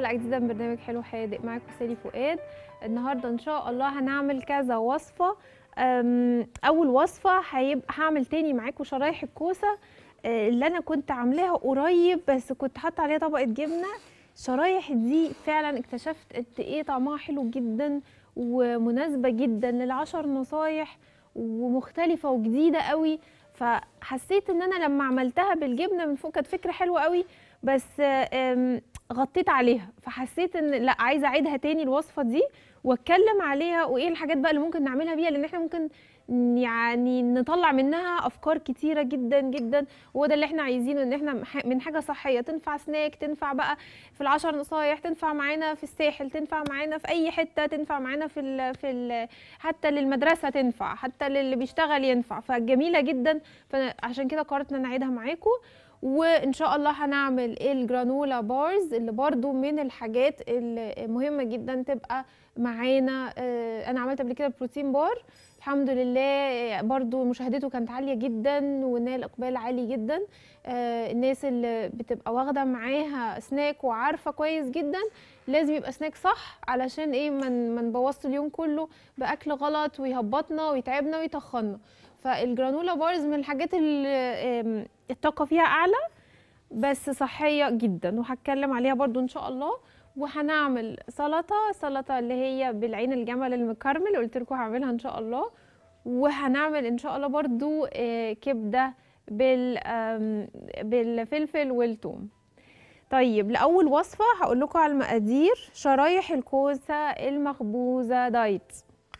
حلقه جديده من برنامج حلو حادق معاكم سالي فؤاد النهارده ان شاء الله هنعمل كذا وصفه أم، اول وصفه هيبقى هعمل تاني معاكم شرايح الكوسه آه، اللي انا كنت عاملاها قريب بس كنت حاطه عليها طبقه جبنه الشرايح دي فعلا اكتشفت قد ايه طعمها حلو جدا ومناسبه جدا للعشر نصايح ومختلفه وجديده قوي فحسيت ان انا لما عملتها بالجبنه من فوق كانت فكره حلوه قوي بس آم، غطيت عليها فحسيت ان لا عايزه اعيدها تاني الوصفه دي واتكلم عليها وايه الحاجات بقى اللي ممكن نعملها بيها لان احنا ممكن يعني نطلع منها افكار كتيره جدا جدا وهو ده اللي احنا عايزينه ان احنا مح- من حاجه صحيه تنفع سناك تنفع بقى في العشر نصايح تنفع معانا في الساحل تنفع معانا في اي حته تنفع معانا في ال في ال حتى للمدرسه تنفع حتى للي بيشتغل ينفع فجميله جدا فعشان كده قررت ان انا اعيدها معاكم وان شاء الله هنعمل الجرانولا بارز اللي برضو من الحاجات المهمه جدا تبقى معانا آه، انا عملت قبل كده بروتين بار الحمد لله آه، برضو مشاهدته كانت عاليه جدا ونال اقبال عالي جدا آه، الناس اللي بتبقى واخده معاها سناك وعارفه كويس جدا لازم يبقى سناك صح علشان ايه من ما نبوظش اليوم كله باكل غلط ويهبطنا ويتعبنا ويتخنا فالجرانولا بارز من الحاجات اللي آم، الطاقه فيها اعلى بس صحيه جدا وهتكلم عليها برضو ان شاء الله وهنعمل سلطه سلطه اللي هي بالعين الجمل المكرمل قلت لكم هعملها ان شاء الله وهنعمل ان شاء الله برضو آه، كبده بال آم، بالفلفل والثوم طيب لاول وصفه هقول لكم على المقادير شرايح الكوسه المخبوزه دايت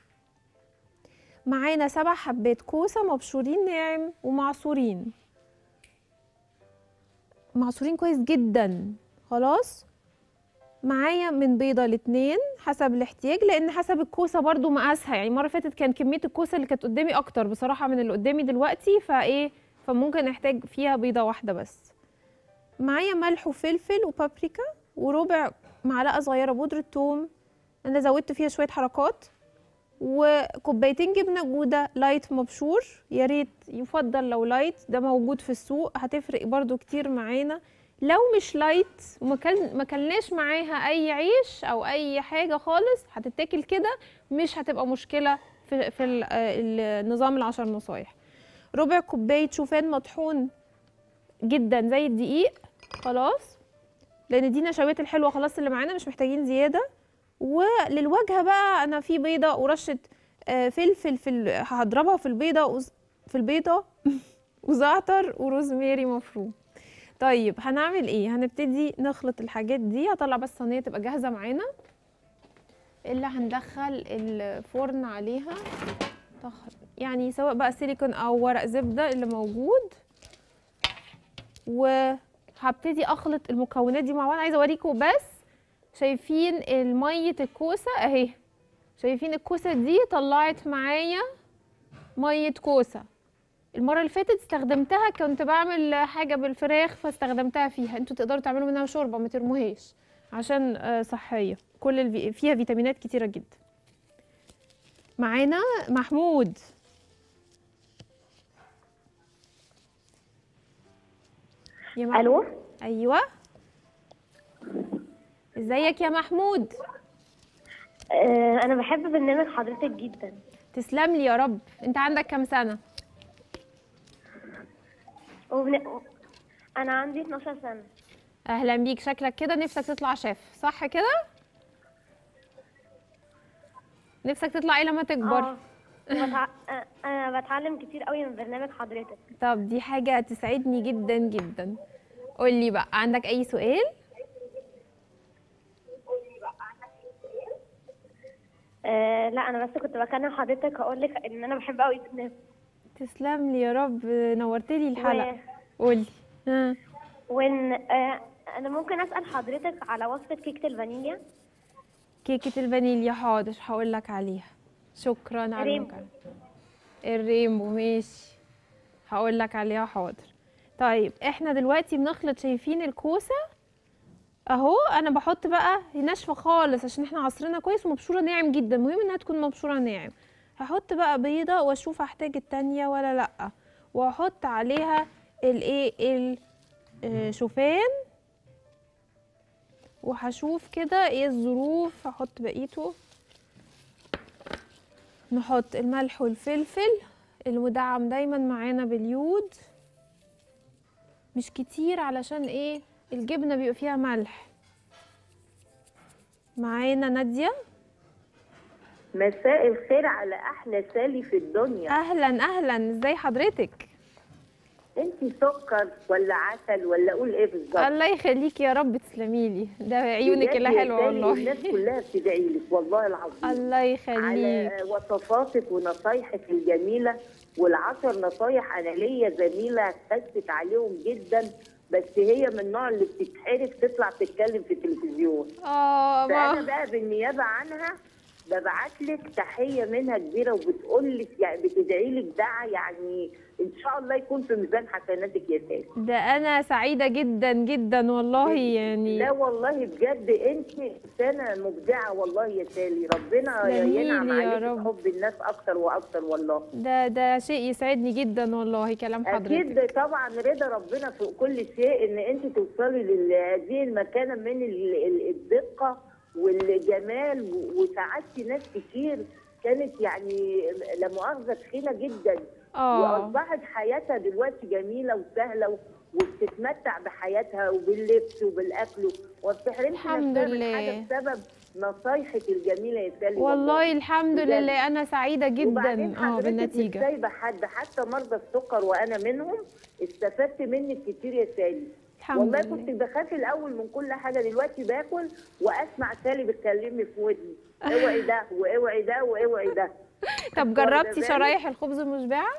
معانا سبع حبات كوسه مبشورين ناعم ومعصورين معصورين كويس جدا خلاص معايا من بيضة لاتنين حسب الاحتياج لان حسب الكوسة برضو مقاسها يعني مرة فاتت كان كمية الكوسة اللي كانت قدامي اكتر بصراحة من اللي قدامي دلوقتي فايه فممكن احتاج فيها بيضة واحدة بس معايا ملح وفلفل وبابريكا وربع معلقة صغيرة بودرة ثوم انا زودت فيها شوية حركات وكوبايتين جبنه جوده لايت مبشور يا ريت يفضل لو لايت ده موجود في السوق هتفرق برضو كتير معانا لو مش لايت وما كل- ما كلناش معاها اي عيش او اي حاجه خالص هتتاكل كده مش هتبقى مشكله في في ال- آه، النظام العشر نصايح ربع كوبايه شوفان مطحون جدا زي الدقيق خلاص لان دي نشويات الحلوه خلاص اللي معانا مش محتاجين زياده وللواجهه بقى انا في بيضه ورشه آه، فلفل في ال- هضربها في البيضه وز- في البيضه وزعتر وروزماري مفروم طيب هنعمل ايه هنبتدي نخلط الحاجات دي هطلع بس صينيه تبقى جاهزه معانا اللي هندخل الفرن عليها طخ- يعني سواء بقى سيليكون او ورق زبده اللي موجود وهبتدي اخلط المكونات دي مع بعض عايزه اوريكم بس شايفين ميه الكوسه اهي شايفين الكوسه دي طلعت معايا ميه كوسه المره اللي فاتت استخدمتها كنت بعمل حاجه بالفراخ فاستخدمتها فيها انتوا تقدروا تعملوا منها شوربه ما ترموهاش عشان آه، صحيه كل الفي... فيها فيتامينات كتيره جدا معانا محمود يا محمود الو ايوه ازيك يا محمود آه انا بحب برنامج حضرتك جدا تسلم لي يا رب انت عندك كام سنه وبن... انا عندي 12 سنه اهلا بيك شكلك كده نفسك تطلع شيف صح كده نفسك تطلع ايه لما تكبر اه وبتع... آه، انا بتعلم كتير قوي من برنامج حضرتك طب دي حاجه تسعدني جدا جدا قولي بقى عندك اي سؤال آه لا انا بس كنت بكلم حضرتك هقول لك ان انا بحب قوي البرنامج تسلم لي يا رب نورتلي الحلقه قولي ها وان آه انا ممكن اسال حضرتك على وصفه كيكه الفانيليا كيكه الفانيليا حاضر هقول لك عليها شكرا على ريمبو. المكالمه الريمبو ماشي هقول لك عليها حاضر طيب احنا دلوقتي بنخلط شايفين الكوسه اهو انا بحط بقى هي ناشفه خالص عشان احنا عصرنا كويس ومبشوره ناعم جدا مهم انها تكون مبشوره ناعم هحط بقى بيضه واشوف هحتاج التانية ولا لا واحط عليها الايه الشوفان وهشوف كده ايه الظروف هحط بقيته نحط الملح والفلفل المدعم دايما معانا باليود مش كتير علشان ايه الجبنه بيبقى فيها ملح معانا ناديه مساء الخير على احلى سالي في الدنيا اهلا اهلا ازاي حضرتك انت سكر ولا عسل ولا اقول ايه بالظبط الله يخليكي يا رب تسلمي لي ده عيونك بجد اللي يا حلوه سالي والله الناس كلها بتدعي لك والله العظيم الله يخليك على وصفاتك ونصايحك الجميله والعشر نصايح انا ليا زميله خست عليهم جدا بس هي من النوع اللي بتتحرك تطلع تتكلم في التلفزيون اه فانا ما بقى بالنيابه عنها ببعت لك تحيه منها كبيره وبتقول لك يعني بتدعي لك دعاء يعني ان شاء الله يكون في ميزان حسناتك يا سالي ده انا سعيده جدا جدا والله يعني لا والله بجد انت انسانه مبدعه والله يا سالي ربنا تسلميلي ينعم يا عليك رب. حب الناس اكتر واكتر والله ده ده شيء يسعدني جدا والله كلام حضرتك اكيد طبعا رضا ربنا فوق كل شيء ان انت توصلي لهذه المكانه من ال- ال- الدقه والجمال و- وساعدتي ناس كتير كانت يعني لا مؤاخذه تخينه جدا اه واصبحت حياتها دلوقتي جميله وسهله و- وبتتمتع بحياتها وباللبس وبالاكل وما بتحرمش الحمد نفسها من لله. حاجه بسبب نصايحك الجميله يا سالي والله الحمد بجد. لله انا سعيده وبعدين جدا اه حضرتك مش بالنتيجه سايبه حد حتى مرضى السكر وانا منهم استفدت منك كتير يا سالي الحمد والله لله كنت بخاف الاول من كل حاجه دلوقتي باكل واسمع سالي بتكلمني في ودني اوعي ده واوعي ده واوعي ده طب واخدة جربتي بالك؟ شرايح الخبز المشبعه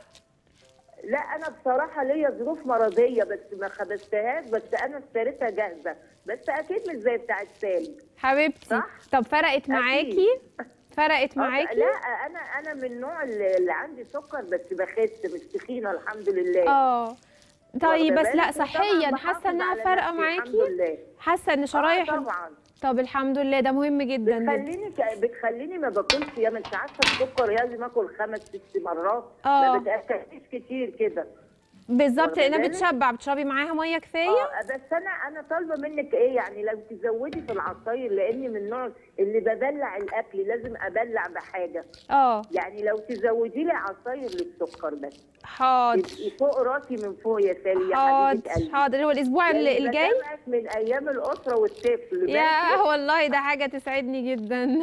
لا انا بصراحه ليا ظروف مرضيه بس ما خبزتهاش بس انا اشتريتها جاهزه بس اكيد مش زي بتاعت سالي حبيبتي صح؟ طب فرقت معاكي فرقت آه، معاكي لا انا انا من النوع اللي اللي عندي سكر بس بخس مش تخينه الحمد لله اه طيب واخدة بس لا بالك؟ وطبعاً صحيا بحافظ حاسه انها على فارقه نفسي معاكي الحمد لله حاسه ان شرايح آه طبعا طب الحمد لله ده مهم جدا جدا بتخليني ك- بتخليني ما باكلش يا ما انت عارفه السكر لازم اكل خمس ست مرات آه. ما بتاكلش كتير كده بالظبط واخدة لانها بالك؟ بتشبع بتشربي معاها ميه كفايه اه بس انا انا طالبه منك ايه يعني لو تزودي في العصاير لاني من النوع اللي ببلع الاكل لازم ابلع بحاجه اه يعني لو تزودي لي عصاير للسكر بس حاضر يبقي فوق راسي من فوق يا سالي يا حبيبه حاضر قلبي حاضر هو الاسبوع يعني اللي الجاي بتابعك من ايام الاسره والطفل يا بس. والله ده حاجة تسعدني جدا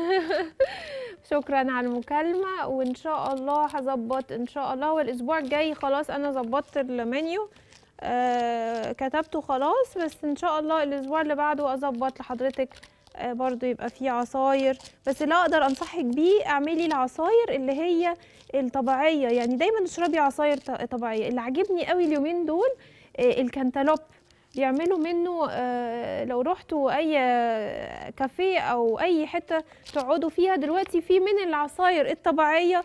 شكرا على المكالمة وإن شاء الله هظبط إن شاء الله والأسبوع الجاي خلاص أنا ظبطت المنيو آه كتبته خلاص بس إن شاء الله الأسبوع اللي بعده أظبط لحضرتك آه برضو يبقى فيه عصاير بس اللي أقدر أنصحك بيه اعملي العصاير اللي هي الطبيعية يعني دايما اشربي عصاير ط- طبيعية اللي عاجبني قوي اليومين دول آه الكنتالوب بيعملوا منه آه، لو رحتوا اي آه، كافيه او اي حته تقعدوا فيها دلوقتي في من العصاير الطبيعيه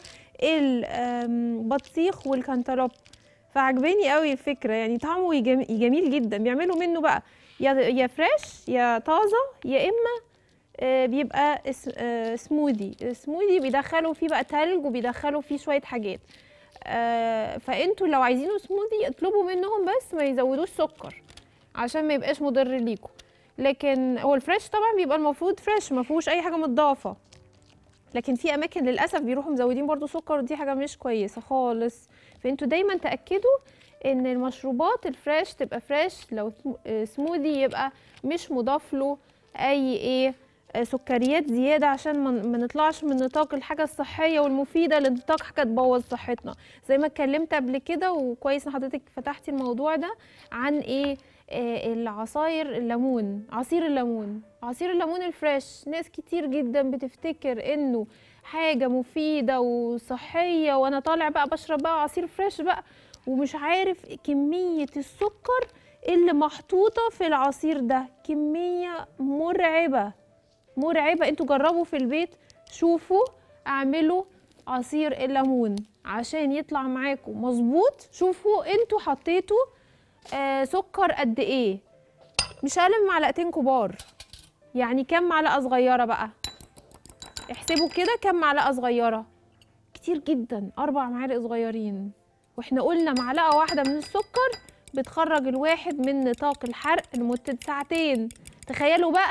البطيخ والكنتالوب فعجباني قوي الفكره يعني طعمه جم- جميل جدا بيعملوا منه بقى يا يا فريش يا طازه يا اما آه، بيبقى اس- آه، سموذي سموذي بيدخلوا فيه بقى تلج وبيدخلوا فيه شويه حاجات آه، فانتوا لو عايزينه سموذي اطلبوا منهم بس ما يزودوش سكر عشان ما يبقاش مضر ليكم لكن هو الفريش طبعا بيبقى المفروض فريش ما فيهوش اي حاجه متضافه لكن في اماكن للاسف بيروحوا مزودين برضو سكر ودي حاجه مش كويسه خالص فانتوا دايما تاكدوا ان المشروبات الفريش تبقى فريش لو سمو- آه، سموذي يبقى مش مضاف له اي ايه آه، سكريات زياده عشان ما ما نطلعش من نطاق الحاجه الصحيه والمفيده لنطاق حاجه تبوظ صحتنا زي ما اتكلمت قبل كده وكويس ان حضرتك فتحتي الموضوع ده عن ايه آه، العصاير الليمون عصير الليمون عصير الليمون الفريش ناس كتير جدا بتفتكر انه حاجة مفيدة وصحية وانا طالع بقى بشرب بقى عصير فريش بقى ومش عارف كمية السكر اللي محطوطة في العصير ده كمية مرعبة مرعبة انتوا جربوا في البيت شوفوا اعملوا عصير الليمون عشان يطلع معاكم مظبوط شوفوا انتوا حطيتوا آه سكر قد ايه مش اقل من معلقتين كبار يعني كام معلقه صغيره بقى احسبوا كده كام معلقه صغيره كتير جدا اربع معالق صغيرين واحنا قلنا معلقه واحده من السكر بتخرج الواحد من نطاق الحرق لمده ساعتين تخيلوا بقى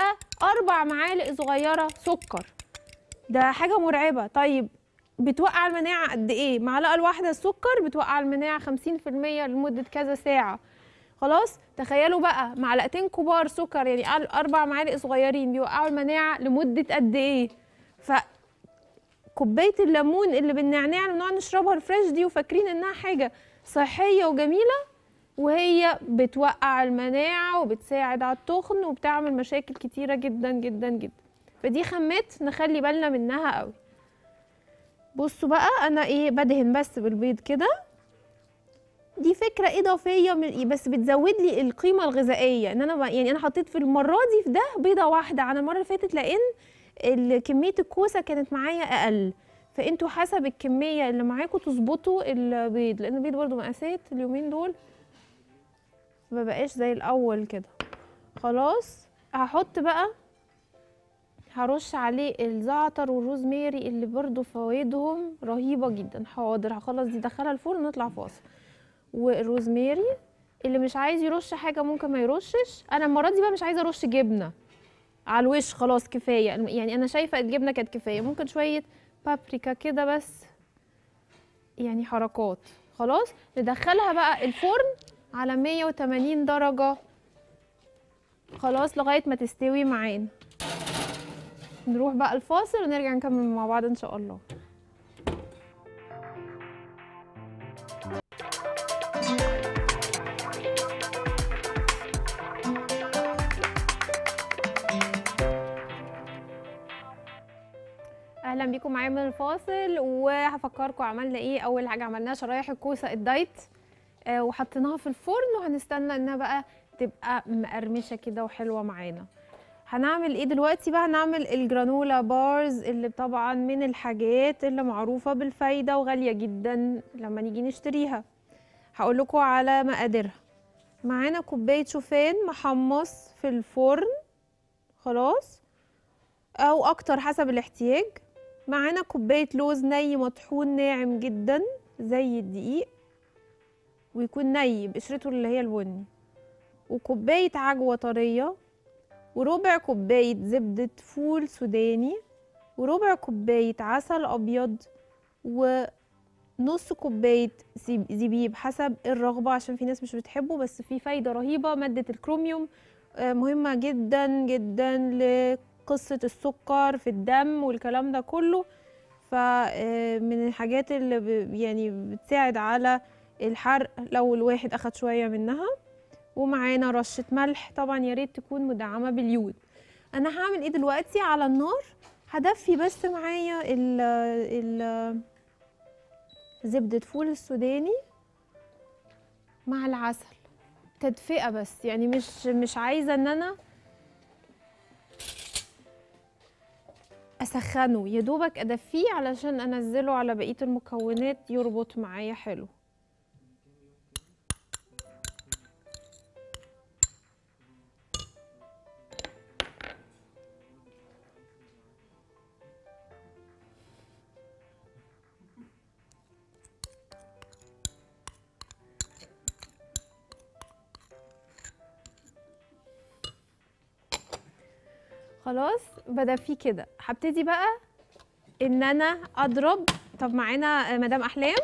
اربع معالق صغيره سكر ده حاجه مرعبه طيب بتوقع المناعه قد ايه معلقه الواحده السكر بتوقع المناعه 50% لمده كذا ساعه خلاص تخيلوا بقى معلقتين كبار سكر يعني أر- اربع معالق صغيرين بيوقعوا المناعه لمده قد ايه ف كوبايه الليمون اللي بالنعناع اللي بنقعد نشربها الفريش دي وفاكرين انها حاجه صحيه وجميله وهي بتوقع المناعه وبتساعد على التخن وبتعمل مشاكل كتيره جدا جدا جدا فدي خامات نخلي بالنا منها قوي بصوا بقى انا ايه بدهن بس بالبيض كده دي فكره اضافيه من بس بتزود لي القيمه الغذائيه ان انا ب- يعني انا حطيت في المره دي في ده بيضه واحده عن المره اللي فاتت لان ال- كميه الكوسه كانت معايا اقل فانتوا حسب الكميه اللي معاكم تظبطوا البيض لان البيض برضو مقاسات اليومين دول ما بقاش زي الاول كده خلاص هحط بقى هرش عليه الزعتر والروزماري اللي برضو فوائدهم رهيبه جدا حاضر هخلص دي دخلها الفرن ونطلع فاصل والروزماري اللي مش عايز يرش حاجه ممكن ما يرشش انا المره دي بقى مش عايزه ارش جبنه على الوش خلاص كفايه يعني انا شايفه الجبنه كانت كفايه ممكن شويه بابريكا كده بس يعني حركات خلاص ندخلها بقى الفرن على 180 درجه خلاص لغايه ما تستوي معانا نروح بقى الفاصل ونرجع نكمل مع بعض ان شاء الله اهلا بيكم معايا من الفاصل وهفكركم عملنا ايه اول حاجه عملناها شرايح الكوسه الدايت آه وحطيناها في الفرن وهنستنى انها بقى تبقى مقرمشه كده وحلوه معانا هنعمل ايه دلوقتي بقى هنعمل الجرانولا بارز اللي طبعا من الحاجات اللي معروفه بالفايده وغاليه جدا لما نيجي نشتريها هقول لكم على مقاديرها معانا كوبايه شوفان محمص في الفرن خلاص او اكتر حسب الاحتياج معانا كوبايه لوز ني مطحون ناعم جدا زي الدقيق ويكون ني بقشرته اللي هي البني وكوبايه عجوه طريه وربع كوبايه زبده فول سوداني وربع كوبايه عسل ابيض ونص كوبايه زب- زبيب حسب الرغبه عشان في ناس مش بتحبه بس فيه فايده رهيبه ماده الكروميوم آه، مهمه جدا جدا لقصه السكر في الدم والكلام ده كله فمن الحاجات اللي ب- يعني بتساعد على الحرق لو الواحد اخد شويه منها ومعانا رشه ملح طبعا يا ريت تكون مدعمه باليود انا هعمل ايه دلوقتي على النار هدفي بس معايا ال ال زبده فول السوداني مع العسل تدفئه بس يعني مش مش عايزه ان انا اسخنه يا دوبك ادفيه علشان انزله على بقيه المكونات يربط معايا حلو خلاص بدفيه كده هبتدي بقى ان انا اضرب طب معانا مدام احلام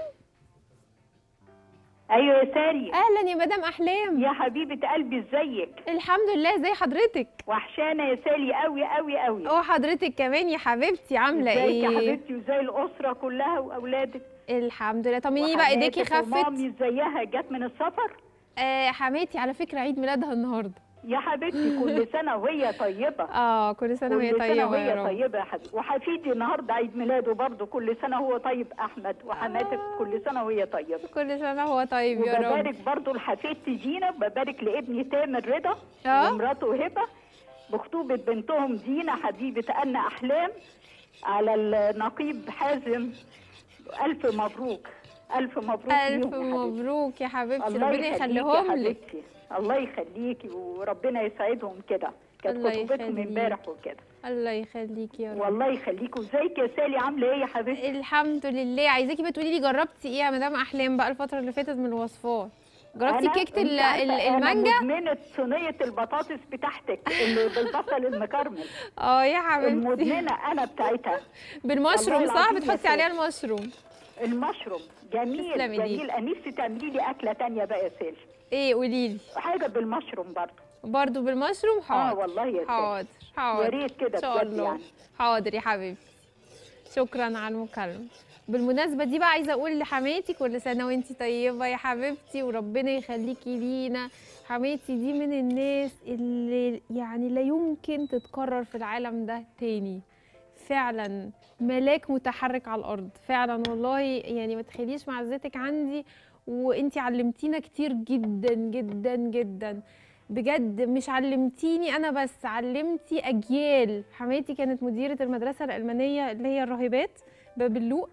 ايوه يا ساري اهلا يا مدام احلام يا حبيبه قلبي ازيك الحمد لله ازي حضرتك وحشانه يا سالي قوي قوي قوي وحضرتك كمان يا حبيبتي عامله ازيك يا ايه حبيبتي وزي الاسره كلها واولادك الحمد لله طمنيني بقى ايديكي وحماتك خفت ومامي ازيها جت من السفر آه حماتي على فكره عيد ميلادها النهارده يا حبيبتي كل سنه وهي طيبه اه كل سنه وهي كل سنه طيبه وهي يا رب طيبه يا حبيبي وحفيدي النهارده عيد ميلاده برضه كل سنه هو طيب احمد وحماتك كل سنه وهي طيبه كل سنه هو طيب يا رب وببارك برضه لحفيدتي دينا ببارك لابني تامر رضا اه ومراته هبه بخطوبه بنتهم دينا حبيبه أن احلام على النقيب حازم الف مبروك الف مبروك الف ليهم يا حبيبتي. مبروك يا حبيبتي الله ربنا يخليكي يا يخليهم لك حبيبتي. الله يخليكي وربنا يسعدهم كده كانت الله خطوبتهم يخليك. امبارح وكده الله يخليكي يا رب والله يخليكي وازيك يا سالي عامله ايه يا حبيبتي الحمد لله عايزاكي بقى تقولي لي جربتي ايه يا مدام احلام بقى الفتره اللي فاتت من الوصفات جربتي أنا- كيكه ال- أنت عارفة ال- أنا المانجا مدمنة صينية البطاطس بتاعتك اللي بالبصل المكرمل اه يا حبيبتي المدمنة أنا بتاعتها بالمشروم والله صح العظيم بتحطي يا عليها سيدي. المشروم المشروم جميل تسلمي دي. جميل أنا نفسي تعملي لي أكلة تانية بقى يا سيل ايه قولي لي حاجة بالمشروم برضه برضو بالمشروم اه حاضر والله يا سيل حاضر حاضر يا ريت كده ان شاء بجد الله يعني حاضر يا حبيبتي شكرا على المكالمه بالمناسبه دي بقى عايزه اقول لحماتي كل سنه وانتي طيبه يا حبيبتي وربنا يخليكي لينا حماتي دي من الناس اللي يعني لا يمكن تتكرر في العالم ده تاني فعلا ملاك متحرك على الارض فعلا والله يعني ما تخليش معزتك عندي وانتي علمتينا كتير جدا جدا جدا بجد مش علمتيني انا بس علمتي اجيال حماتي كانت مديره المدرسه الالمانيه اللي هي الراهبات باب اللوق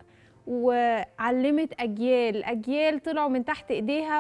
وعلمت اجيال اجيال طلعوا من تحت ايديها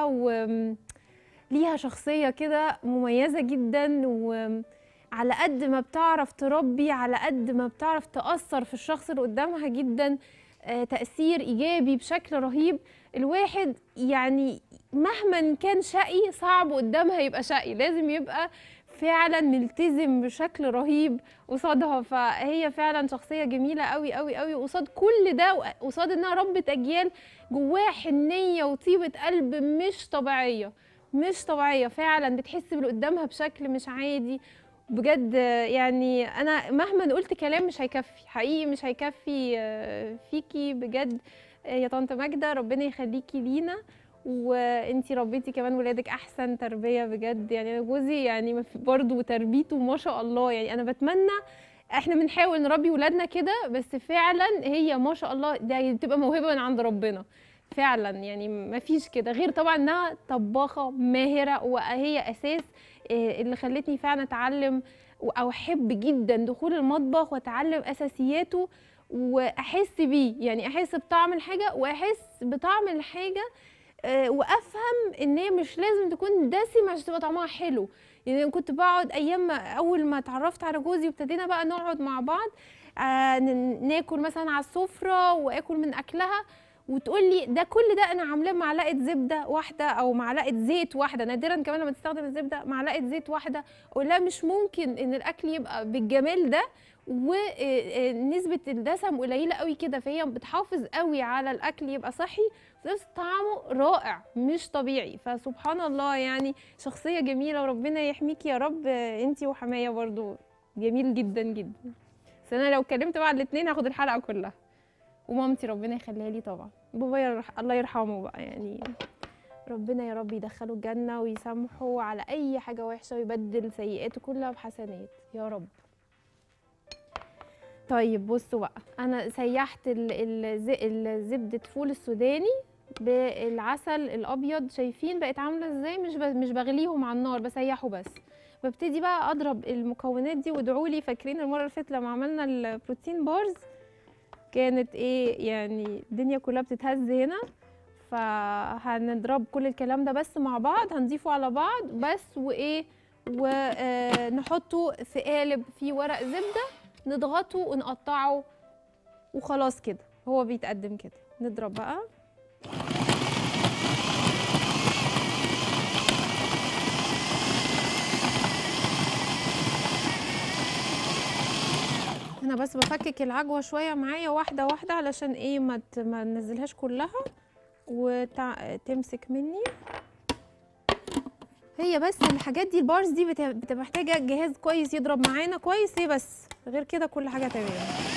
وليها شخصيه كده مميزه جدا وعلى قد ما بتعرف تربي على قد ما بتعرف تاثر في الشخص اللي قدامها جدا آه، تاثير ايجابي بشكل رهيب الواحد يعني مهما كان شقي صعب قدامها يبقى شقي لازم يبقى فعلا ملتزم بشكل رهيب قصادها فهي فعلا شخصيه جميله قوي قوي قوي قصاد كل ده قصاد انها ربت اجيال جواها حنيه وطيبه قلب مش طبيعيه مش طبيعيه فعلا بتحس باللي قدامها بشكل مش عادي بجد يعني انا مهما قلت كلام مش هيكفي حقيقي مش هيكفي آه، فيكي بجد آه، يا طنط ماجده ربنا يخليكي لينا وانتي ربيتي كمان ولادك احسن تربيه بجد يعني انا جوزي يعني ما في- برضه تربيته ما شاء الله يعني انا بتمنى احنا بنحاول نربي ولادنا كده بس فعلا هي ما شاء الله ده بتبقى موهبه من عند ربنا فعلا يعني ما فيش كده غير طبعا انها طباخه ماهره وهي اساس آه، اللي خلتني فعلا اتعلم او احب جدا دخول المطبخ واتعلم اساسياته واحس بيه يعني احس بطعم الحاجه واحس بطعم الحاجه آه، وافهم ان هي مش لازم تكون دسمه عشان تبقى طعمها حلو يعني أنا كنت بقعد ايام ما اول ما اتعرفت على جوزي وابتدينا بقى نقعد مع بعض آه، ن- ناكل مثلا على السفره واكل من اكلها وتقول لي ده كل ده انا عاملاه معلقه زبده واحده او معلقه زيت واحده نادرا كمان لما تستخدم الزبده معلقه زيت واحده اقول لها مش ممكن ان الاكل يبقى بالجمال ده ونسبه الدسم قليله قوي كده فهي بتحافظ قوي على الاكل يبقى صحي في نفس طعمه رائع مش طبيعي فسبحان الله يعني شخصيه جميله وربنا يحميكي يا رب انتي وحمايه برضو جميل جدا جدا بس انا لو اتكلمت مع الاثنين هاخد الحلقه كلها ومامتي ربنا يخليها لي طبعا بابايا يرح... الله يرحمه بقى يعني ربنا يا رب يدخله الجنة ويسامحه على أي حاجة وحشة ويبدل سيئاته كلها بحسنات يا رب طيب بصوا بقى أنا سيحت ال- الز- الزبدة فول السوداني بالعسل الأبيض شايفين بقت عاملة ازاي مش ب... مش بغليهم على النار بسيحه بس ببتدي بقى أضرب المكونات دي وادعوا لي فاكرين المرة اللي فاتت لما عملنا البروتين بارز كانت ايه يعني الدنيا كلها بتتهز هنا فهنضرب كل الكلام ده بس مع بعض هنضيفه على بعض بس وايه ونحطه في قالب فيه ورق زبده نضغطه ونقطعه وخلاص كده هو بيتقدم كده نضرب بقى هنا بس بفكك العجوه شويه معايا واحده واحده علشان ايه ما ت- ما ننزلهاش كلها وتمسك مني هي بس الحاجات دي البارز دي بت- بتبقى محتاجه جهاز كويس يضرب معانا كويس هي بس غير كده كل حاجه تمام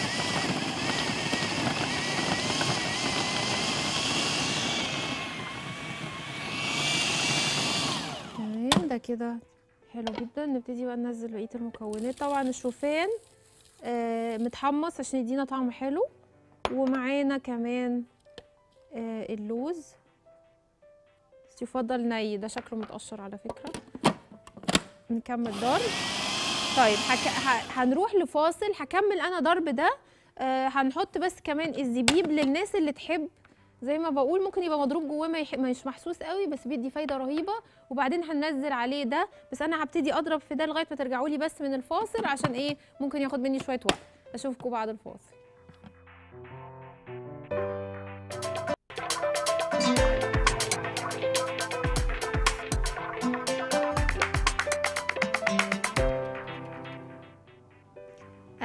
تمام ده كده حلو جدا نبتدي بقى ننزل بقيه المكونات طبعا الشوفان آه متحمص عشان يدينا طعم حلو ومعانا كمان آه اللوز بس يفضل ني ده شكله متقشر على فكرة نكمل ضرب طيب حك... ه... هنروح لفاصل هكمل انا ضرب ده آه هنحط بس كمان الزبيب للناس اللي تحب زي ما بقول ممكن يبقى مضروب جواه ما يح- مش محسوس قوي بس بيدي فايده رهيبه وبعدين هننزل عليه ده بس انا هبتدي اضرب في ده لغايه ما ترجعوا لي بس من الفاصل عشان ايه ممكن ياخد مني شويه وقت اشوفكم بعد الفاصل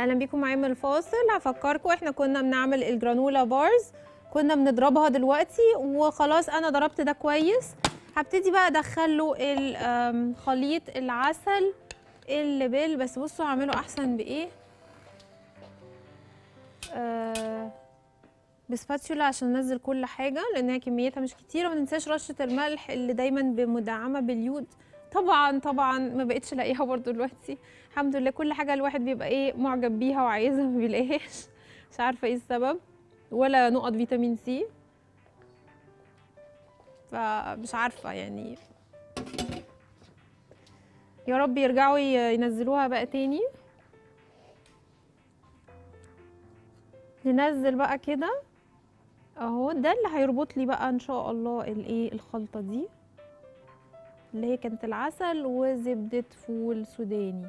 اهلا بيكم معايا من الفاصل هفكركم احنا كنا بنعمل الجرانولا بارز كنا بنضربها دلوقتي وخلاص انا ضربت ده كويس هبتدي بقى ادخل له ال- آم، خليط العسل اللبل بس بصوا هعمله احسن بايه آه بسباتشولا عشان ننزل كل حاجه لانها كميتها مش كتيره وما ننساش رشه الملح اللي دايما مدعمه باليود طبعا طبعا ما بقتش لاقيها برضو دلوقتي الحمد لله كل حاجه الواحد بيبقى ايه معجب بيها وعايزها ما بيلاقيهاش مش عارفه ايه السبب ولا نقط فيتامين سي فمش عارفه يعني يا رب يرجعوا ي- ينزلوها بقى تاني ننزل بقى كده اهو ده اللي هيربط لي بقى ان شاء الله الايه الخلطه دي اللي هي كانت العسل وزبده فول سوداني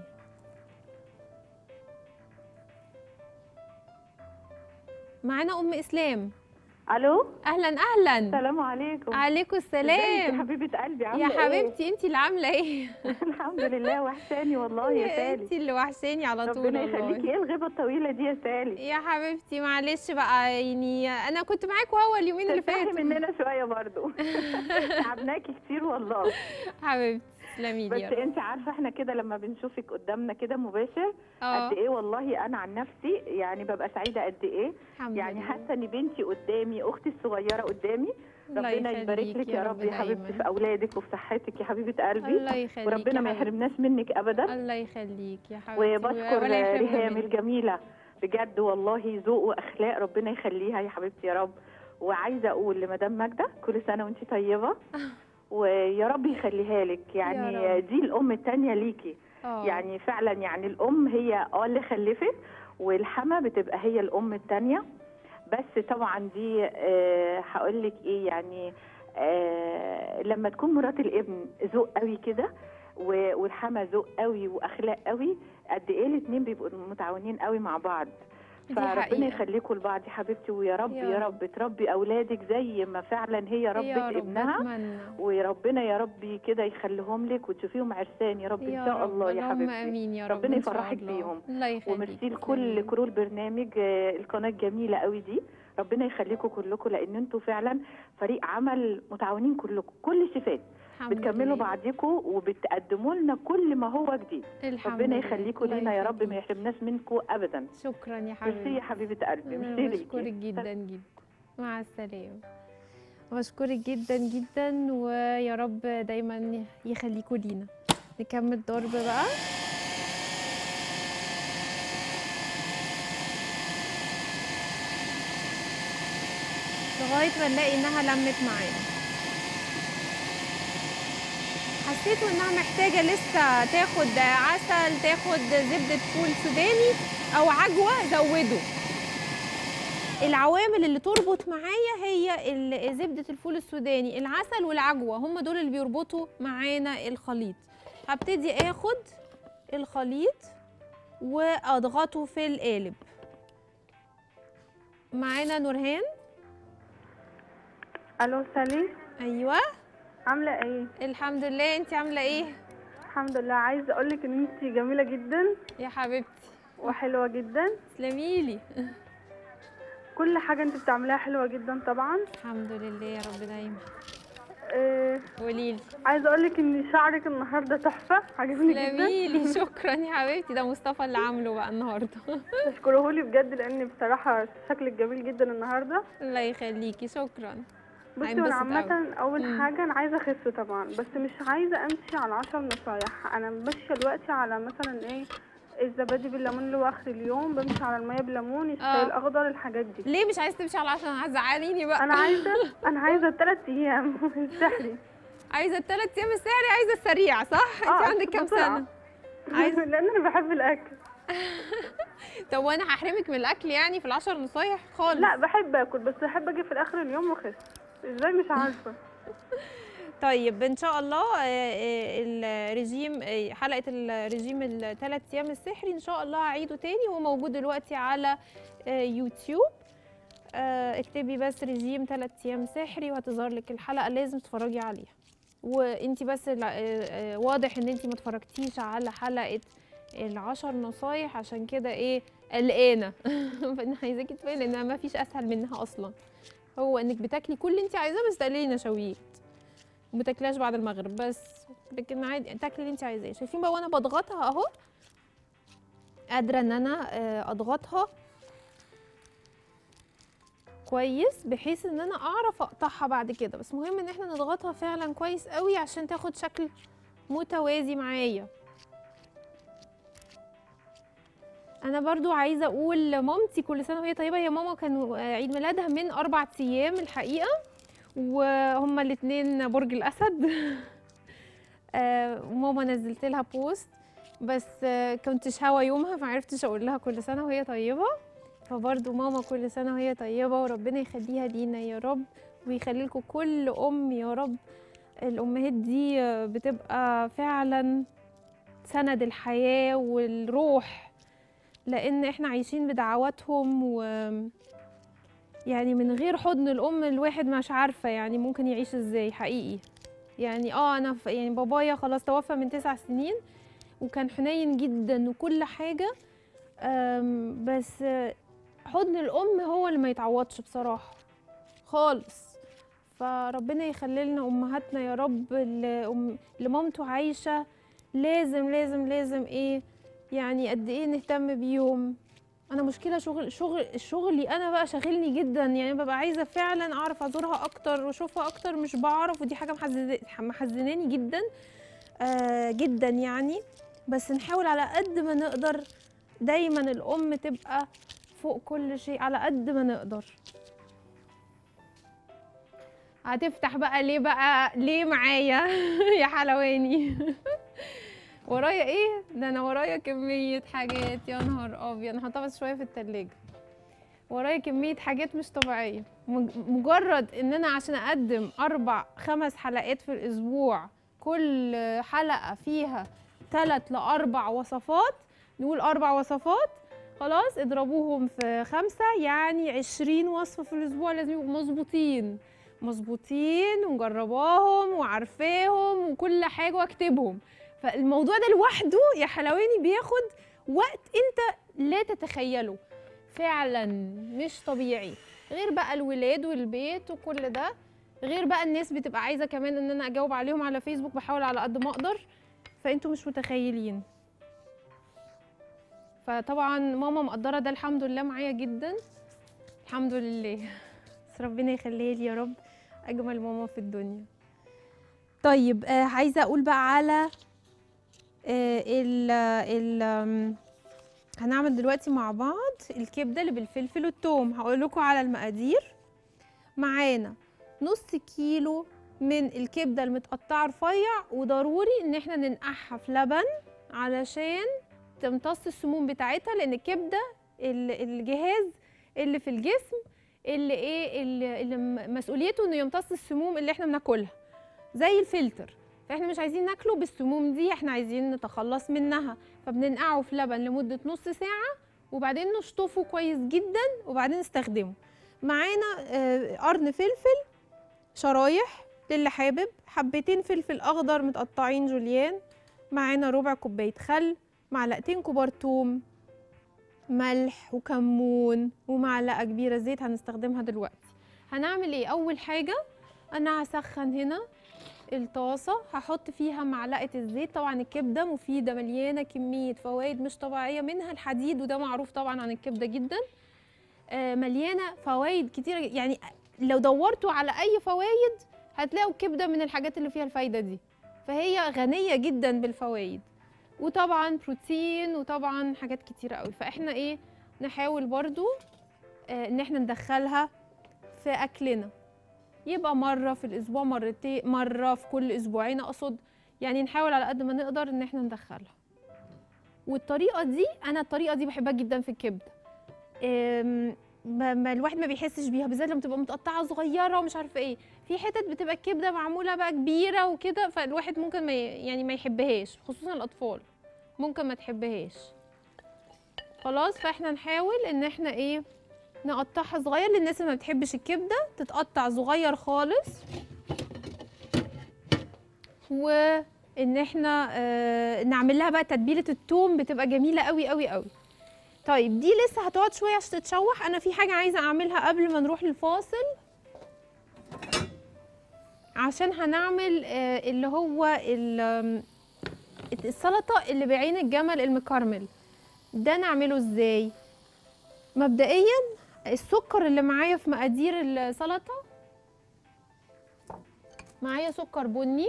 معانا ام اسلام الو اهلا اهلا السلام عليكم عليكم ازيك يا السلام حبيبه قلبي عامله يا إيه؟ حبيبتي انتي اللي عامله ايه الحمد لله وحشاني والله يا سالي انتي اللي وحشاني على طول ربنا والله يخليكي ايه الغيبه الطويله دي يا سالي يا حبيبتي معلش بقى يعني انا كنت معاكوا اول اليومين اللي ترتاحي فاتوا مننا شويه برضو تعبناكي كتير والله حبيبتي تسلمي بس لي يا رب انت عارفه احنا كده لما بنشوفك قدامنا كده مباشر اه قد ايه والله انا عن نفسي يعني ببقى سعيده قد ايه الحمد يعني لله. حاسه ان بنتي قدامي اختي الصغيره قدامي الله ربنا يبارك يخليك لك يا رب يا حبيبتي دايماً. في اولادك وفي صحتك يا حبيبه قلبي الله يخليك وربنا يا ما حبيبتي. يحرمناش منك ابدا الله يخليك يا حبيبتي وبشكر ولا يحرمنا ريهام منك. الجميلة بجد والله ذوق واخلاق ربنا يخليها يا حبيبتي يا رب وعايزه اقول لمدام ماجده كل سنه وانت طيبه ويا رب يخليها لك يعني يا رب. دي الام التانية ليكي اه يعني فعلا يعني الام هي اه اللي خلفت والحما بتبقى هي الام التانية بس طبعا دي آه هقول لك ايه يعني آه لما تكون مرات الابن ذوق قوي كده و- والحما ذوق قوي واخلاق قوي قد ايه الاتنين بيبقوا متعاونين قوي مع بعض دي فربنا حقيقة. يخليكم لبعض يا حبيبتي ويا رب يا يا رب. رب تربي اولادك زي ما فعلا هي ربت يا رب ابنها اتمنى وربنا يا رب كده يخليهم لك وتشوفيهم عرسان يا رب ان يا شاء رب الله يا اللهم حبيبتي امين يا رب ربنا إن شاء يفرحك الله. بيهم. الله يخليك وميرسي لكل تسلمي. كرو البرنامج آه، القناه الجميله قوي دي ربنا يخليكم كلكم لان انتوا فعلا فريق عمل متعاونين كلكم كل الشفات الحمد بتكملوا لله. بعضكم وبتقدموا لنا كل ما هو جديد الحمد ربنا لله. يخليكم الله لينا يا رب ما يخليك. يحرمناش منكم ابدا شكرا يا ميرسي حبيبتي يا حبيبه قلبي أنا ميرسي بشكرك ليكي جدا جدا مع السلامة بشكرك جدا جدا ويا رب دايما يخليكوا لينا نكمل ضرب بقى لغاية ما نلاقي انها لمت معانا حسيتوا انها محتاجة لسه تاخد عسل تاخد زبدة فول سوداني او عجوة زودوا العوامل اللي تربط معايا هي ال- زبدة الفول السوداني العسل والعجوة هم دول اللي بيربطوا معانا الخليط هبتدي اخد الخليط واضغطه في القالب معانا نورهان الو سالي ايوه عامله ايه الحمد لله انت عامله ايه الحمد لله عايزه اقول لك ان انت جميله جدا يا حبيبتي وحلوه جدا تسلميلي كل حاجه انت بتعمليها حلوه جدا طبعا الحمد لله يا رب دايما آه قوليلي عايزه اقول لك ان شعرك النهارده تحفه عجبني جدا تسلميلي شكرا يا حبيبتي ده مصطفى اللي عامله بقى النهارده بشكرهولي بجد لان بصراحه شكلك جميل جدا النهارده الله يخليكي شكرا بصي هينبسط انا عامه اول مم. حاجه انا عايزه اخس طبعا بس مش عايزه امشي على عشر نصايح انا ماشيه دلوقتي على مثلا ايه الزبادي بالليمون اللي هو اخر اليوم بمشي على الميه بليمون الشاي آه. الاخضر الحاجات دي ليه مش عايزه تمشي على عشان هتزعليني بقى انا عايزه انا عايزه ثلاث ايام السحري عايزه الثلاث ايام السعري عايزه السريع صح انت آه، عندك كام بسرعة. سنه عايزة- لان انا بحب الاكل طب وانا هحرمك من الاكل يعني في العشر نصايح خالص لا بحب اكل بس بحب اجي في الاخر اليوم واخس ازاي مش عارفه طيب ان شاء الله آه، آه، الرجيم آه، حلقه الرجيم الثلاث ايام السحري ان شاء الله هعيده تاني هو موجود دلوقتي على آه، يوتيوب آه، اكتبي بس رجيم ثلاث ايام سحري وهتظهر لك الحلقه لازم تتفرجي عليها وانت بس ال- آه، آه، واضح ان انت ما اتفرجتيش على حلقه العشر نصايح عشان كده ايه قلقانه فانا عايزاكي تفهمي لان ما فيش اسهل منها اصلا هو انك بتاكلي كل اللي انت عايزاه بس تقللي نشويات وما تاكلهاش بعد المغرب بس لكن عادي تاكلي اللي انت عايزاه شايفين بقى وانا بضغطها اهو قادره ان انا آه، اضغطها كويس بحيث ان انا اعرف اقطعها بعد كده بس مهم ان احنا نضغطها فعلا كويس قوي عشان تاخد شكل متوازي معايا انا برضو عايزه اقول لمامتي كل سنه وهي طيبه هي ماما كان عيد ميلادها من اربع ايام الحقيقه وهما الاتنين برج الاسد آه، وماما نزلت لها بوست بس آه، كنتش هوا يومها فعرفتش اقول لها كل سنه وهي طيبه فبرضو ماما كل سنه وهي طيبه وربنا يخليها لينا يا رب ويخلي لكم كل ام يا رب الامهات دي آه، بتبقى فعلا سند الحياه والروح لان احنا عايشين بدعواتهم و يعني من غير حضن الام الواحد مش عارفه يعني ممكن يعيش ازاي حقيقي يعني اه انا ف... يعني بابايا خلاص توفى من تسع سنين وكان حنين جدا وكل حاجه أم بس آه، حضن الام هو اللي ما يتعوضش بصراحه خالص فربنا يخلي لنا امهاتنا يا رب اللي, أم... اللي مامته عايشه لازم لازم لازم ايه يعني قد ايه نهتم بيهم انا مشكله شغل شغل شغلي انا بقى شاغلني جدا يعني ببقى عايزه فعلا اعرف ازورها اكتر واشوفها اكتر مش بعرف ودي حاجه محزن- محزناني جدا آه جدا يعني بس نحاول على قد ما نقدر دايما الام تبقى فوق كل شيء على قد ما نقدر هتفتح بقى ليه بقى ليه معايا يا حلواني ورايا ايه ده انا ورايا كميه حاجات يا نهار ابيض انا هحطها بس شويه في التلاجة ورايا كميه حاجات مش طبيعيه مج- مجرد ان انا عشان اقدم اربع خمس حلقات في الاسبوع كل حلقه فيها ثلاث لاربع وصفات نقول اربع وصفات خلاص اضربوهم في خمسة يعني عشرين وصفة في الأسبوع لازم يبقوا مظبوطين مظبوطين ومجرباهم وعارفاهم وكل حاجة واكتبهم فالموضوع ده لوحده يا حلواني بياخد وقت انت لا تتخيله فعلا مش طبيعي غير بقى الولاد والبيت وكل ده غير بقى الناس بتبقى عايزه كمان ان انا اجاوب عليهم على فيسبوك بحاول على قد ما اقدر فانتوا مش متخيلين فطبعا ماما مقدره ده الحمد لله معايا جدا الحمد لله بس ربنا يخليها لي يا رب اجمل ماما في الدنيا طيب آه عايزه اقول بقى على آه ال ال آم، هنعمل دلوقتي مع بعض الكبده اللي بالفلفل والثوم هقول لكم على المقادير معانا نص كيلو من الكبده المتقطعه رفيع وضروري ان احنا ننقعها في لبن علشان تمتص السموم بتاعتها لان الكبده ال- الجهاز اللي في الجسم اللي ايه اللي, اللي م- مسؤوليته انه يمتص السموم اللي احنا بناكلها زي الفلتر فاحنا مش عايزين ناكله بالسموم دي احنا عايزين نتخلص منها فبننقعه في لبن لمده نص ساعه وبعدين نشطفه كويس جدا وبعدين نستخدمه معانا آه، قرن فلفل شرايح للي حابب حبتين فلفل اخضر متقطعين جوليان معانا ربع كوبايه خل معلقتين كبار توم ملح وكمون ومعلقه كبيره زيت هنستخدمها دلوقتي هنعمل ايه اول حاجه انا هسخن هنا الطاسه هحط فيها معلقه الزيت طبعا الكبده مفيده مليانه كميه فوائد مش طبيعيه منها الحديد وده معروف طبعا عن الكبده جدا آه، مليانه فوائد كتيره يعني لو دورتوا على اي فوائد هتلاقوا الكبده من الحاجات اللي فيها الفايده دي فهي غنيه جدا بالفوائد وطبعا بروتين وطبعا حاجات كتيره قوي فاحنا ايه نحاول برضو آه، ان احنا ندخلها في اكلنا يبقى مره في الاسبوع مرتين مره في كل اسبوعين اقصد يعني نحاول على قد ما نقدر ان احنا ندخلها والطريقه دي انا الطريقه دي بحبها جدا في الكبده أم، ما ما الواحد ما بيحسش بيها بالذات لما تبقى متقطعه صغيره ومش عارفه ايه في حتت بتبقى الكبده معموله بقى كبيره وكده فالواحد ممكن ما ي- يعني ما يحبهاش خصوصا الاطفال ممكن ما تحبهاش خلاص فاحنا نحاول ان احنا ايه نقطعها صغير للناس اللي ما بتحبش الكبده تتقطع صغير خالص وان احنا آه نعمل لها بقى تتبيله الثوم بتبقى جميله قوي قوي قوي طيب دي لسه هتقعد شويه عشان تتشوح انا في حاجه عايزه اعملها قبل ما نروح للفاصل عشان هنعمل آه، اللي هو ال- آم، السلطه اللي بعين الجمل المكرمل ده نعمله ازاي مبدئيا السكر اللي معايا في مقادير السلطه معايا سكر بني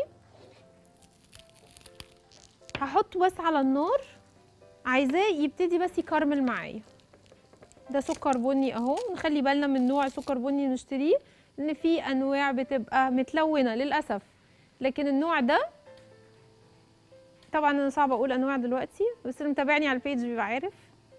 هحطه بس على النار عايزاه يبتدي بس يكرمل معايا ده سكر بني اهو نخلي بالنا من نوع سكر بني نشتريه لان في انواع بتبقى متلونه للاسف لكن النوع ده طبعا انا صعب اقول انواع دلوقتي بس اللي متابعني على البيج بيبقى عارف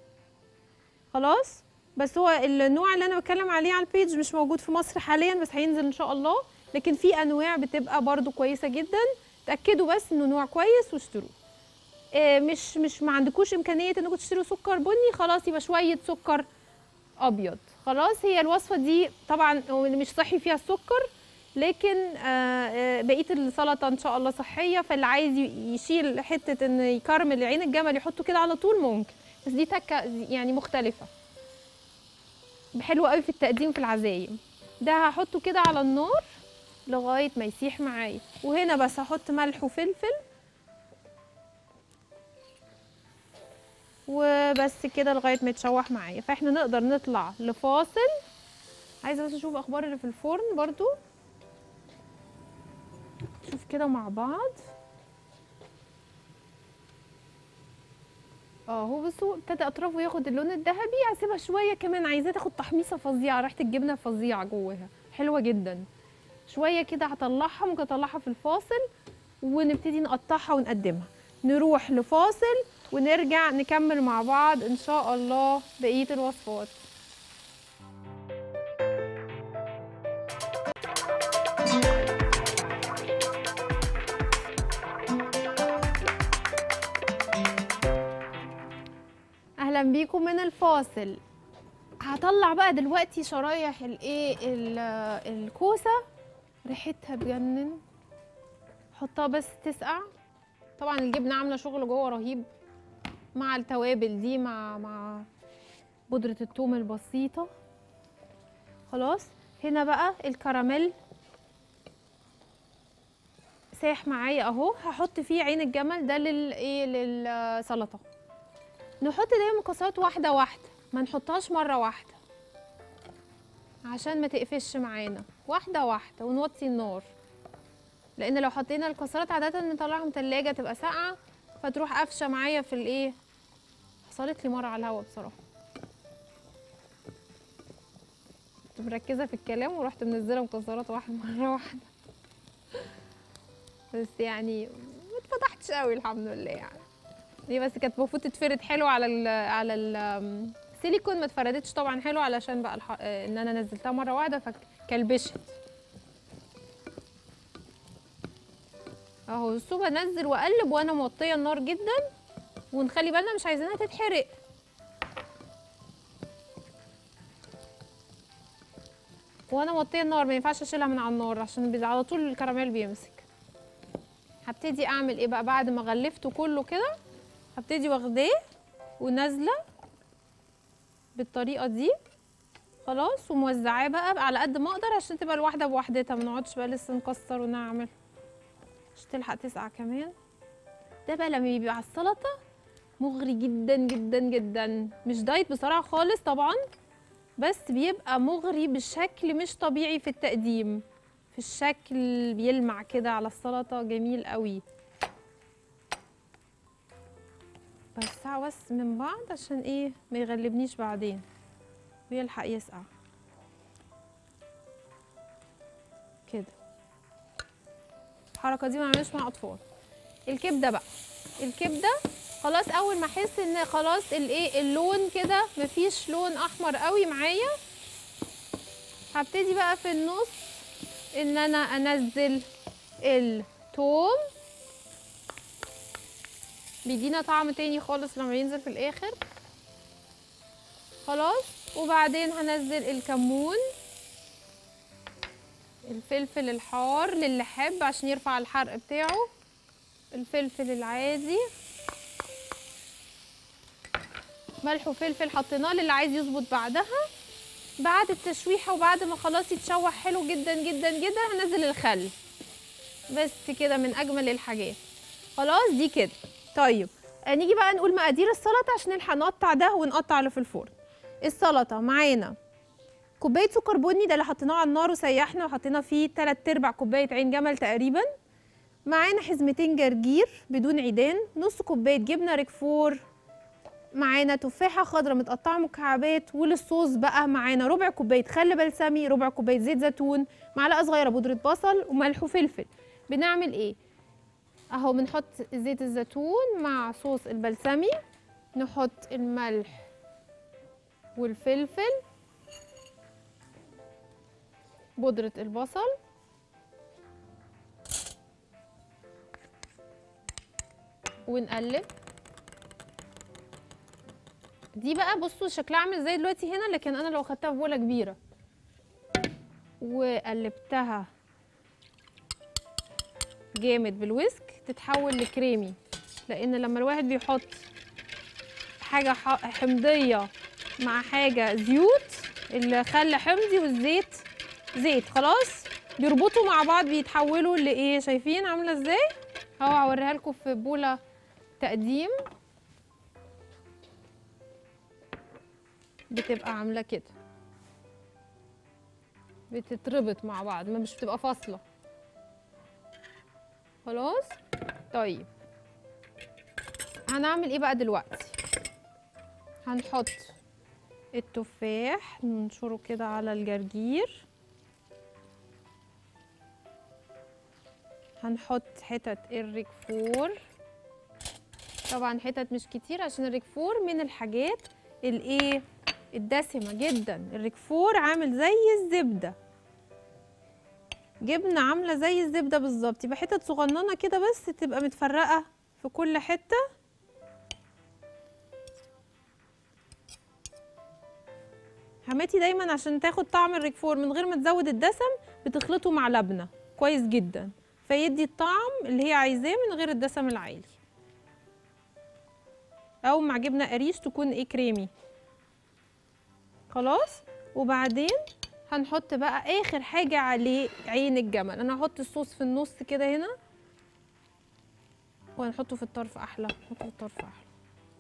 خلاص بس هو النوع اللي انا بتكلم عليه على البيج مش موجود في مصر حاليا بس هينزل ان شاء الله لكن في انواع بتبقى برضو كويسه جدا تاكدوا بس انه نوع كويس واشتروه آه، مش مش ما عندكوش امكانيه انكم تشتروا سكر بني خلاص يبقى شويه سكر ابيض خلاص هي الوصفه دي طبعا هو مش صحي فيها السكر لكن آه، آه، بقيه السلطه ان شاء الله صحيه فاللي عايز ي- يشيل حته ان يكرمل عين الجمل يحطه كده على طول ممكن بس دي تكه يعني مختلفه حلوه قوي في التقديم في العزايم ده هحطه كده على النار لغايه ما يسيح معايا وهنا بس هحط ملح وفلفل وبس كده لغايه ما يتشوح معايا فاحنا نقدر نطلع لفاصل عايزه بس اشوف اخبار اللي في الفرن برضو شوف كده مع بعض اه هو بصوا ابتدى اطرافه ياخد اللون الذهبي هسيبها شويه كمان عايزاه تاخد تحميصه فظيعه ريحه الجبنه فظيعه جواها حلوه جدا شويه كده هطلعها ممكن اطلعها في الفاصل ونبتدي نقطعها ونقدمها نروح لفاصل ونرجع نكمل مع بعض ان شاء الله بقيه الوصفات اهلا بيكم من الفاصل هطلع بقى دلوقتي شرايح الايه ال- الكوسه ريحتها تجنن حطها بس تسقع طبعا الجبنه عامله شغل جوه رهيب مع التوابل دي مع مع بودره الثوم البسيطه خلاص هنا بقى الكراميل ساح معايا اهو هحط فيه عين الجمل ده للايه للسلطه نحط دايما مكسرات واحده واحده ما نحطهاش مره واحده عشان ما تقفش معانا واحده واحده ونوطي النار لان لو حطينا الكسرات عاده نطلعها من تلاجة تبقى ساقعه فتروح قافشه معايا في الايه حصلت لي مره على الهوا بصراحه كنت مركزه في الكلام ورحت منزله مكسرات واحده مره واحده بس يعني ما اتفتحتش قوي الحمد لله يعني دي بس كانت المفروض تتفرد حلو على ال على ال السيليكون ما اتفردتش طبعا حلو علشان بقى الح... آه، ان انا نزلتها مره واحده فكلبشت اهو السوب انزل واقلب وانا موطيه النار جدا ونخلي بالنا مش عايزينها تتحرق وانا موطيه النار ما ينفعش اشيلها من على النار عشان بي- على طول الكراميل بيمسك هبتدي اعمل ايه بقى بعد ما غلفته كله كده هبتدي واخداه ونازله بالطريقه دي خلاص وموزعاه بقى على قد ما اقدر عشان تبقى الواحده بوحدتها ما نقعدش بقى لسه نكسر ونعمل عشان تلحق تسقع كمان ده بقى لما بيبقى على السلطه مغري جدا جدا جدا مش دايت بصراحه خالص طبعا بس بيبقى مغري بشكل مش طبيعي في التقديم في الشكل بيلمع كده على السلطه جميل قوي بس بس من بعض عشان ايه ما يغلبنيش بعدين ويلحق يسقع كده الحركه دي ما نعملش مع اطفال الكبده بقى الكبده خلاص اول ما احس ان خلاص الايه اللون كده مفيش لون احمر قوي معايا هبتدي بقى في النص ان انا انزل الثوم بيدينا طعم تاني خالص لما ينزل في الاخر خلاص وبعدين هنزل الكمون الفلفل الحار للي حب عشان يرفع الحرق بتاعه الفلفل العادي ملح وفلفل حطيناه للي عايز يظبط بعدها بعد التشويحه وبعد ما خلاص يتشوح حلو جدا جدا جدا هنزل الخل بس كده من اجمل الحاجات خلاص دي كده طيب آه، نيجي بقى نقول مقادير السلطه عشان نلحق نقطع ده ونقطع اللي في الفرن السلطه معانا كوبايه سكر بني ده اللي حطيناه على النار وسيحنا وحطينا فيه 3 ارباع كوبايه عين جمل تقريبا معانا حزمتين جرجير بدون عيدان نص كوبايه جبنه ريكفور معانا تفاحه خضراء متقطعه مكعبات وللصوص بقى معانا ربع كوبايه خل بلسمي ربع كوبايه زيت زيتون معلقه صغيره بودره بصل وملح وفلفل بنعمل ايه اهو بنحط زيت الزيتون مع صوص البلسمي نحط الملح والفلفل بودرة البصل ونقلب دي بقى بصوا شكلها عامل زي دلوقتي هنا لكن انا لو خدتها في بوله كبيره وقلبتها جامد بالويسك تتحول لكريمي لان لما الواحد بيحط حاجه ح- حمضيه مع حاجه زيوت الخل حمضي والزيت زيت خلاص بيربطوا مع بعض بيتحولوا لايه شايفين عامله ازاي اهو هوريها لكم في بوله تقديم بتبقى عامله كده بتتربط مع بعض ما مش بتبقى فاصله خلاص طيب هنعمل ايه بقى دلوقتي هنحط التفاح ننشره كده على الجرجير هنحط حتت الريكفور طبعا حتت مش كتير عشان الريكفور من الحاجات الايه الدسمه جدا الريكفور عامل زي الزبده جبنه عامله زي الزبده بالظبط يبقى حتت صغننه كده بس تبقى متفرقه في كل حته حماتي دايما عشان تاخد طعم الريكفور من غير ما تزود الدسم بتخلطه مع لبنه كويس جدا فيدي الطعم اللي هي عايزاه من غير الدسم العالي او مع جبنه قريش تكون ايه كريمي خلاص وبعدين هنحط بقى اخر حاجه عليه عين الجمل انا هحط الصوص في النص كده هنا وهنحطه في الطرف احلى نحطه في الطرف احلى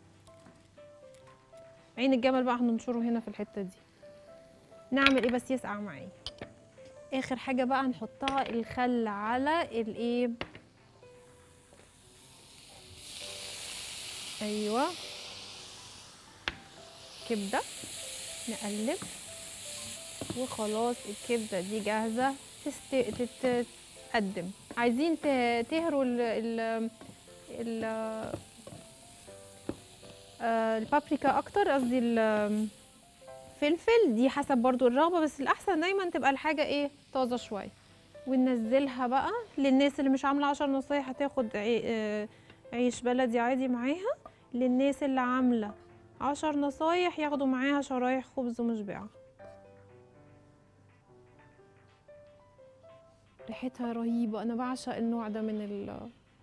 عين الجمل بقى هننشره هنا في الحته دي نعمل ايه بس يسقع معايا اخر حاجه بقى هنحطها الخل على الايه ايوه كبده نقلب وخلاص الكبده دي جاهزه تست... تت- تتقدم عايزين ت- تهروا ال ال ال آه، البابريكا اكتر قصدي الفلفل دي حسب برضو الرغبه بس الاحسن دايما تبقى الحاجه ايه طازه شويه وننزلها بقى للناس اللي مش عامله عشر نصايح هتاخد عي- آه، عيش بلدي عادي معاها للناس اللي عامله عشر نصايح ياخدوا معاها شرايح خبز مشبعه ريحتها رهيبه انا بعشق النوع ده من ال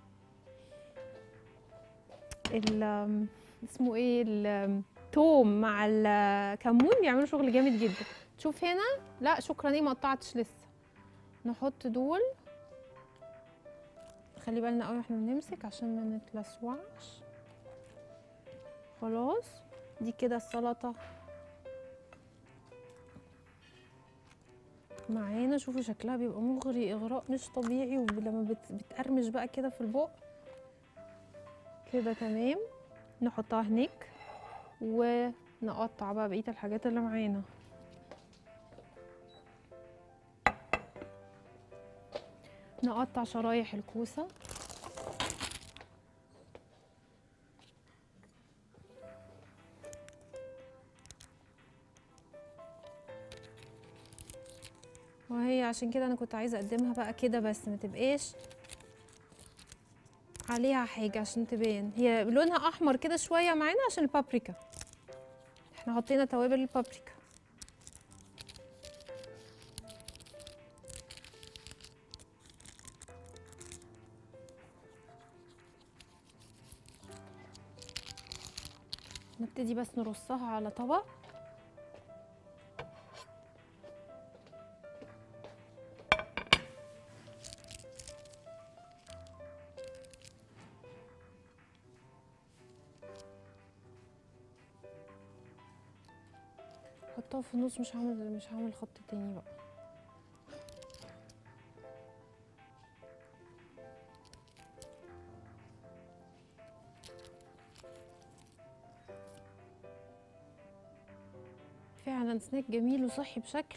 ال اسمه ايه التوم مع الكمون بيعملوا شغل جامد جدا شوف هنا لا شكرا ايه ما قطعتش لسه نحط دول خلي بالنا قوي واحنا بنمسك عشان ما نتلسوعش خلاص دي كده السلطه معانا شوفوا شكلها بيبقى مغري اغراء مش طبيعي ولما بت- بتقرمش بقى كده في البق كده تمام نحطها هناك ونقطع بقى بقيه الحاجات اللي معانا نقطع شرايح الكوسه وهي عشان كده انا كنت عايزه اقدمها بقى كده بس ما تبقاش عليها حاجه عشان تبان هي لونها احمر كده شويه معانا عشان البابريكا احنا حطينا توابل البابريكا نبتدي بس نرصها على طبق حطها في النص مش هعمل مش هعمل خط تاني بقى فعلا سناك جميل وصحي بشكل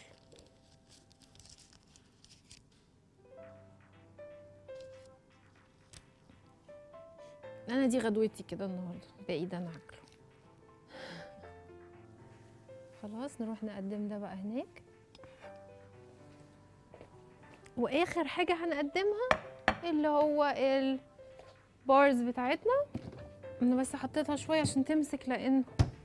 انا دي غدوتي كده النهارده باقي ده انا هاكله خلاص نروح نقدم ده بقى هناك واخر حاجه هنقدمها اللي هو البارز بتاعتنا انا بس حطيتها شويه عشان تمسك لان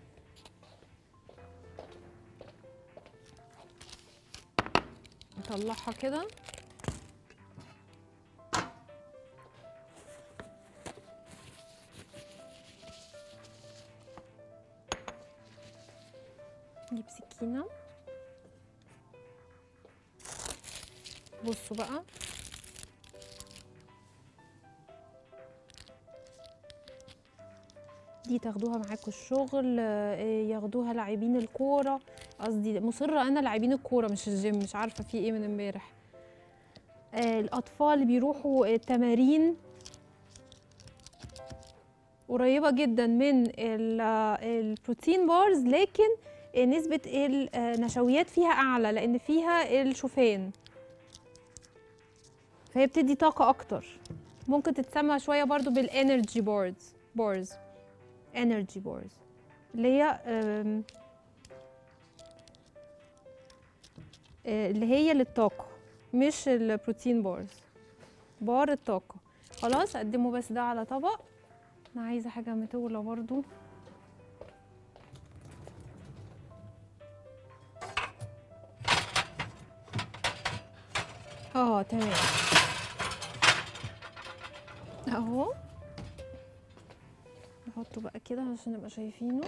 نطلعها كده نجيب سكينة بصوا بقى دي تاخدوها معاكم الشغل آه، ياخدوها لاعبين الكورة قصدي مصرة أنا لاعبين الكورة مش الجيم مش عارفة في إيه من امبارح آه، الأطفال اللي بيروحوا التمارين قريبة جدا من ال- آه، البروتين بارز لكن آه، نسبة النشويات فيها أعلى لأن فيها الشوفان فهي بتدي طاقة أكتر ممكن تتسمى شوية برضو بالانرجي بارز بارز انرجي بارز اللي هي آم، آه، اللي هي للطاقة مش البروتين بارز بار الطاقة خلاص اقدمه بس ده على طبق انا عايزة حاجة متولة برضو اه تمام اهو نحطه بقى كده عشان نبقى شايفينه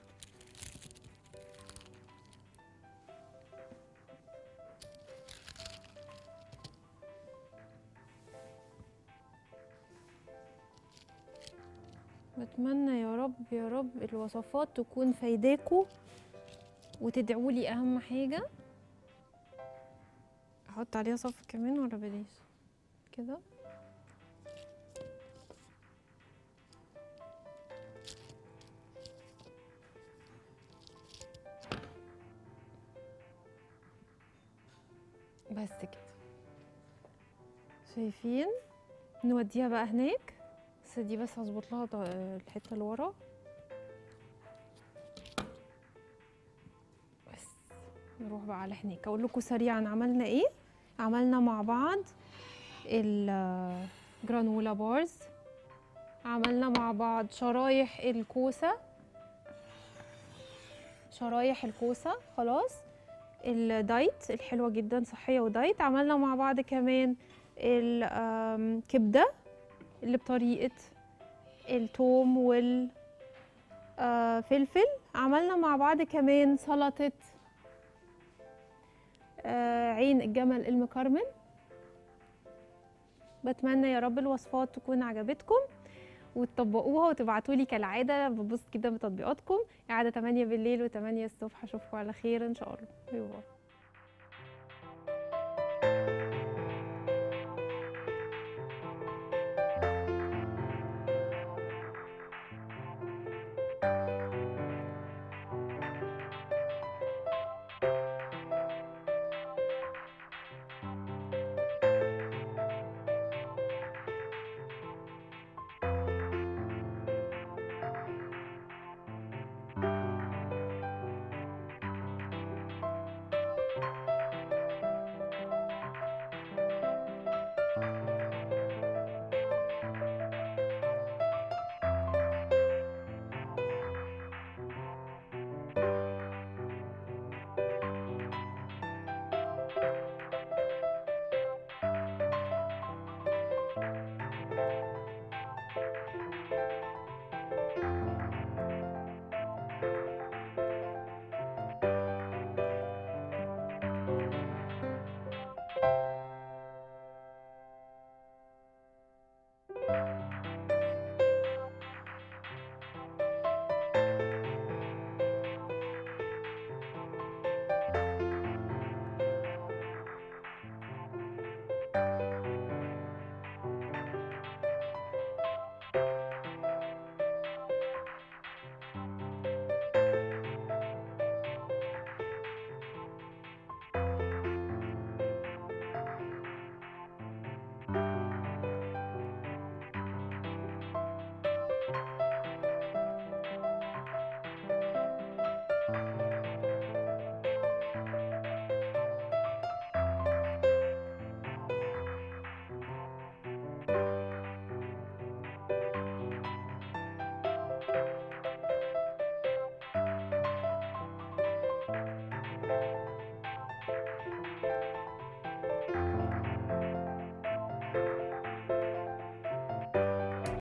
بتمنى يا رب يا رب الوصفات تكون فايداكوا وتدعوا لي اهم حاجه احط عليها صف كمان ولا بلاش كده بس كده شايفين نوديها بقى هناك بس دي بس هظبط لها ض- الحته اللي ورا بس نروح بقى على هناك اقول لكم سريعا عملنا ايه عملنا مع بعض الجرانولا بارز عملنا مع بعض شرايح الكوسه شرايح الكوسه خلاص الدايت الحلوه جدا صحيه ودايت عملنا مع بعض كمان الكبده اللي بطريقه التوم والفلفل عملنا مع بعض كمان سلطه آه، عين الجمل المكرمل بتمنى يا رب الوصفات تكون عجبتكم وتطبقوها وتبعتوا لي كالعاده ببص كده بتطبيقاتكم قاعده 8 بالليل و8 الصبح اشوفكم على خير ان شاء الله باي باي